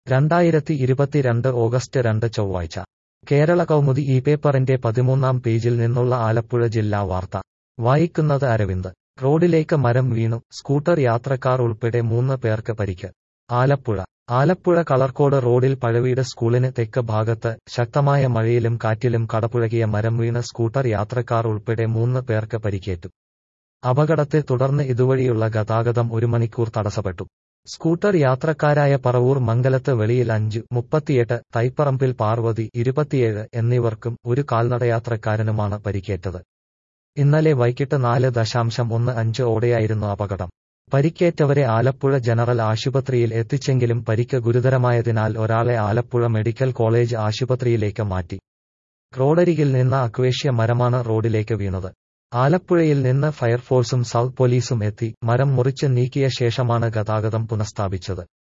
രണ്ടായിരത്തി ഇരുപത്തിരണ്ട് ഓഗസ്റ്റ് രണ്ട് ചൊവ്വാഴ്ച കേരള കൗമുദി ഈ പേപ്പറിന്റെ പതിമൂന്നാം പേജിൽ നിന്നുള്ള ആലപ്പുഴ ജില്ലാ വാർത്ത വായിക്കുന്നത് അരവിന്ദ് റോഡിലേക്ക് മരം വീണു സ്കൂട്ടർ യാത്രക്കാർ ഉൾപ്പെടെ മൂന്ന് പേർക്ക് പരിക്ക് ആലപ്പുഴ ആലപ്പുഴ കളർക്കോട് റോഡിൽ പഴവീട് സ്കൂളിന് തെക്ക് ഭാഗത്ത് ശക്തമായ മഴയിലും കാറ്റിലും കടപുഴകിയ മരം വീണ് സ്കൂട്ടർ യാത്രക്കാർ ഉൾപ്പെടെ മൂന്ന് പേർക്ക് പരിക്കേറ്റു അപകടത്തെ തുടർന്ന് ഇതുവഴിയുള്ള ഗതാഗതം ഒരു മണിക്കൂർ തടസ്സപ്പെട്ടു സ്കൂട്ടർ യാത്രക്കാരായ പറവൂർ മംഗലത്ത് വെളിയിൽ അഞ്ചു മുപ്പത്തിയെട്ട് തൈപ്പറമ്പിൽ പാർവതി ഇരുപത്തിയേഴ് എന്നിവർക്കും ഒരു കാൽനടയാത്രക്കാരനുമാണ് പരിക്കേറ്റത് ഇന്നലെ വൈകിട്ട് നാല് ദശാംശം ഒന്ന് അഞ്ച് ഓടെയായിരുന്നു അപകടം പരിക്കേറ്റവരെ ആലപ്പുഴ ജനറൽ ആശുപത്രിയിൽ എത്തിച്ചെങ്കിലും പരിക്ക് ഗുരുതരമായതിനാൽ ഒരാളെ ആലപ്പുഴ മെഡിക്കൽ കോളേജ് ആശുപത്രിയിലേക്ക് മാറ്റി റോഡരികിൽ നിന്ന് അക്വേഷ്യ മരമാണ് റോഡിലേക്ക് വീണത് ആലപ്പുഴയിൽ നിന്ന് ഫയർഫോഴ്സും സൗത്ത് പോലീസും എത്തി മരം മുറിച്ച് നീക്കിയ ശേഷമാണ് ഗതാഗതം പുനഃസ്ഥാപിച്ചത്